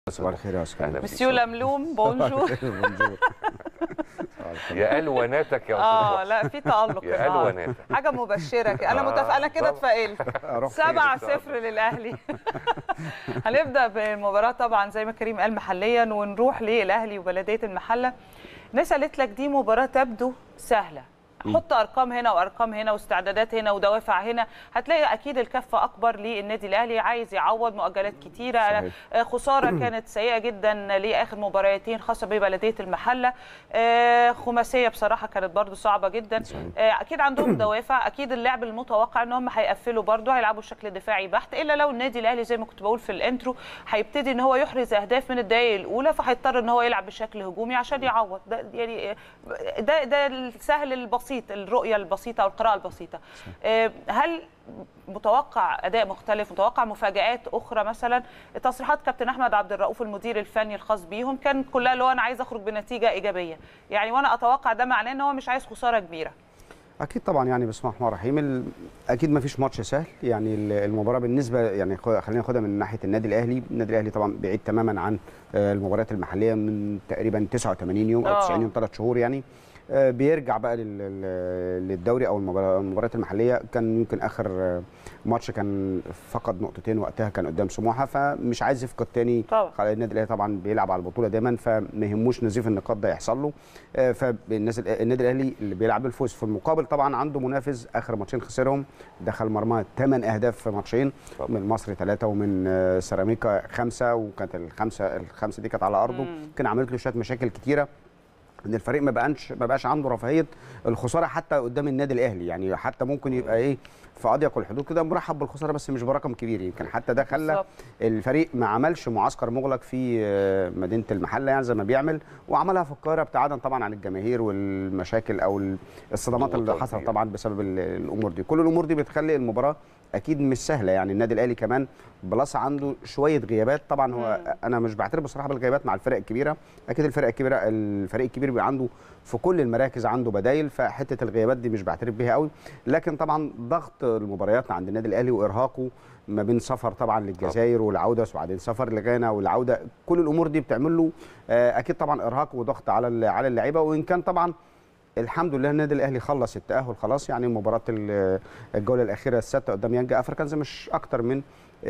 صباح الخير يا استاذ أهلا بيك. مسيو لملوم بونجور بونجور يا الوناتك يا اه استاذ لا في تألق يا النهاردة. الوناتك حاجه مبشره كده. انا آه، متف... انا كده طبعا. اتفائلت اروح سبعة فين؟ صفر للأهلي هنبدأ بالمباراة طبعا زي ما كريم قال محليا ونروح للأهلي وبلدية المحلة الناس قالت لك دي مباراة تبدو سهلة حط ارقام هنا وارقام هنا واستعدادات هنا ودوافع هنا هتلاقي اكيد الكفه اكبر للنادي الاهلي عايز يعوض مؤجلات كتيره صحيح. آه، خساره كانت سيئه جدا لاخر مباراتين خاصه ببلديه المحله آه، خماسيه بصراحه كانت برضو صعبه جدا صحيح. آه، اكيد عندهم دوافع اكيد اللعب المتوقع ان هم هيقفلوا برضو هيلعبوا بشكل دفاعي بحت الا لو النادي الاهلي زي ما كنت بقول في الانترو هيبتدي ان هو يحرز اهداف من الدقائق الاولى فهيضطر ان هو يلعب بشكل هجومي عشان يعوض ده يعني آه، ده ده السهل البسيط الرؤيه البسيطه او القراءه البسيطه آه، هل متوقع اداء مختلف متوقع مفاجات اخرى مثلا تصريحات كابتن احمد عبد الرؤوف المدير الفني الخاص بيهم كان كلها اللي هو انا عايز اخرج بنتيجه ايجابيه يعني وانا اتوقع ده معناه ان هو مش عايز خساره كبيره اكيد طبعا يعني بسم الله الرحمن الرحيم ال- اكيد ما فيش ماتش سهل يعني ال- المباراه بالنسبه يعني خ- خلينا ناخدها من ناحيه النادي الاهلي النادي الاهلي طبعا بعيد تماما عن آه، المباريات المحليه من تقريبا 89 يوم او آه. 90 يوم ثلاث شهور يعني آه، بيرجع بقى لل- لل- للدوري او المبارا- المباريات المحليه كان يمكن اخر آه، ماتش كان فقد نقطتين وقتها كان قدام سموحه فمش عايز يفقد تاني طبعا. خلاص النادي الاهلي طبعا بيلعب على البطوله دايما فما يهموش نزيف النقاط ده يحصل له آه، فالناس النادي الاهلي اللي بيلعب الفوز في المقابل طبعا عنده منافس اخر ماتشين خسرهم دخل مرمى 8 اهداف في ماتشين طبعا. من مصر ثلاثه ومن آه، سيراميكا خمسه وكانت الخمسه الخمسه دي كانت على ارضه مم. كان عملت له شويه مشاكل كتيره ان الفريق ما بقاش ما بقاش عنده رفاهيه الخساره حتى قدام النادي الاهلي يعني حتى ممكن يبقى ايه في اضيق الحدود كده مرحب بالخساره بس مش برقم كبير يمكن حتى ده خلى بالظبط. الفريق ما عملش معسكر مغلق في آه، مدينه المحله يعني زي ما بيعمل وعملها في القاهره ابتعادا طبعا عن الجماهير والمشاكل او الصدمات اللي الضغوطات حصلت دي. طبعا بسبب ال- الامور دي كل الامور دي بتخلي المباراه اكيد مش سهله يعني النادي الاهلي كمان بلس عنده شويه غيابات طبعا هو مم. انا مش بعترف بصراحه بالغيابات مع الفرق الكبيره اكيد الفرق الكبيره الفريق الكبير بيبقى عنده في كل المراكز عنده بدايل فحته الغيابات دي مش بعترف بيها قوي لكن طبعا ضغط المباريات عند النادي الاهلي وارهاقه ما بين سفر طبعا للجزائر والعوده وبعدين سفر لغانا والعوده كل الامور دي بتعمل له آه، اكيد طبعا ارهاق وضغط على ال- على اللعيبه وان كان طبعا الحمد لله النادي الاهلي خلص التاهل خلاص يعني مباراه ال- الجوله الاخيره السادسه قدام يانجا افريكانز مش اكتر من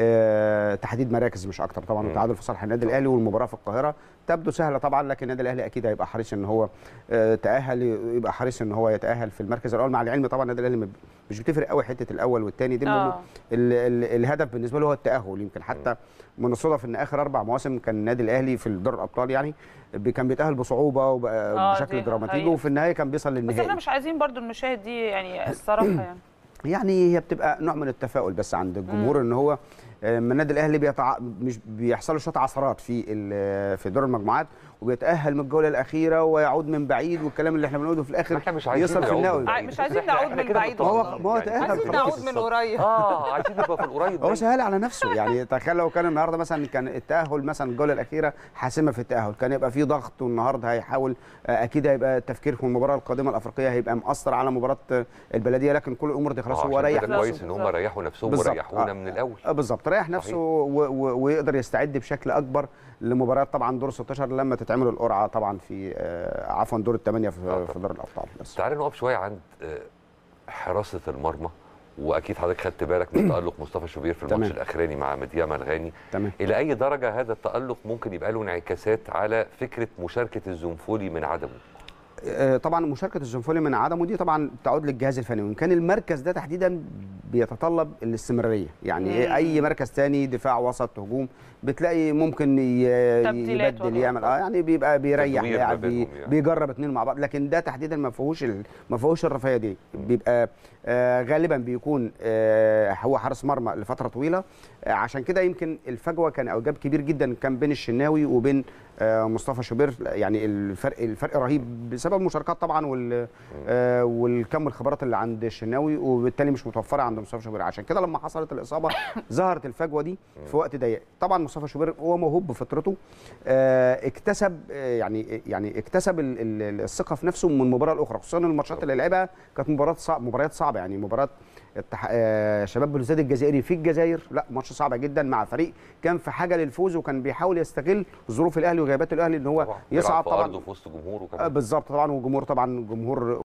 آه، تحديد مراكز مش اكتر طبعا مم. وتعادل في صالح النادي الاهلي والمباراه في القاهره تبدو سهله طبعا لكن النادي الاهلي اكيد هيبقى حريص ان هو آه، تاهل يبقى حريص ان هو يتاهل في المركز الاول مع العلم طبعا النادي الاهلي ما- مش بتفرق قوي حته الاول والثاني دي لأنه آه. ال ال الهدف بالنسبه له هو التاهل يمكن حتى من الصدف ان اخر اربع مواسم كان النادي الاهلي في دور الابطال يعني بي- كان بيتاهل بصعوبه آه، وبشكل دي دراماتيكي حقيقة. وفي النهايه كان بيوصل بس للنهائي احنا مش عايزين برضو المشاهد دي يعني الصراحه يعني يعني هي بتبقى نوع من التفاؤل بس عند الجمهور ان هو آه، لما النادي الاهلي بيتع... مش بيحصل له شويه عثرات في ال- في دور المجموعات وبيتاهل من الجوله الاخيره ويعود من بعيد والكلام اللي احنا بنقوله في الاخر احنا مش عايزين يصل في نعود النهائي من بعيد. مش عايزين إحنا- نعود إحنا من كده بعيد متوقع. ما هو- ما هو يعني تأهل إحنا عايزين في نعود الوقت من قريب اه عايزين نبقى في القريب هو ده. سهل على نفسه يعني تخيل لو كان النهارده مثلا كان التاهل مثلا الجوله الاخيره حاسمه في التاهل كان يبقى في ضغط والنهارده هيحاول آه، اكيد هيبقى التفكير في المباراه القادمه الافريقيه هيبقى مأثر على مباراه آه، البلديه لكن كل الامور دي خلاص آه، هو عشان ريح كده كويس نفسه ان هم بالظبط. ريحوا نفسهم بالظبط. وريحونا آه. من الاول آه، بالظبط ريح صحيح. نفسه و- و- ويقدر يستعد بشكل اكبر لمباراه طبعا دور 16 لما تتعمل القرعه طبعا في آه، عفوا دور الثمانيه آه، في, طبعاً. في دور الابطال بس تعالى نقف شويه عند آه، حراسه المرمى واكيد حضرتك خدت بالك من تالق مصطفى شوبير في الماتش تمام. الاخراني مع مديام الغاني تمام الى اي درجه هذا التالق ممكن يبقى له انعكاسات على فكره مشاركه الزنفولي من عدمه آه، طبعا مشاركه الزنفولي من عدمه دي طبعا تعود للجهاز الفني وان كان المركز ده تحديدا بيتطلب الاستمراريه يعني مم. إيه اي مركز تاني دفاع وسط هجوم بتلاقي ممكن ي- تبديلات يبدل ولا- يعمل اه يعني بيبقى بيريح تدوير ما لاعب بي بينهم يعني. بيجرب اتنين مع بعض لكن ده تحديدا ما فيهوش ال- ما فيهوش الرفاهيه دي بيبقى آه غالبا بيكون آه هو حارس مرمى لفتره طويله آه عشان كده يمكن الفجوه كان او جاب كبير جدا كان بين الشناوي وبين آه مصطفى شوبير يعني الفرق الفرق رهيب بسبب المشاركات طبعا وال آه والكم الخبرات اللي عند الشناوي وبالتالي مش متوفره عند مصطفى شوبير عشان كده لما حصلت الاصابه ظهرت الفجوه دي في وقت ضيق طبعا مصطفى شوبير هو موهوب بفطرته آه اكتسب آه يعني يعني اكتسب ال- ال- الثقه في نفسه من مباراه لاخرى خصوصا الماتشات اللي لعبها كانت مباريات صعب مباريات صعبه يعني مباراه التح... آه، شباب بلوزداد الجزائري في الجزائر لا ماتش صعب جدا مع فريق كان في حاجه للفوز وكان بيحاول يستغل ظروف الاهلي وغيابات الاهلي ان هو طبعا بيلعب يصعد في طبعا ارضه في وسط جمهوره آه، كمان بالظبط طبعا وجمهور طبعا جمهور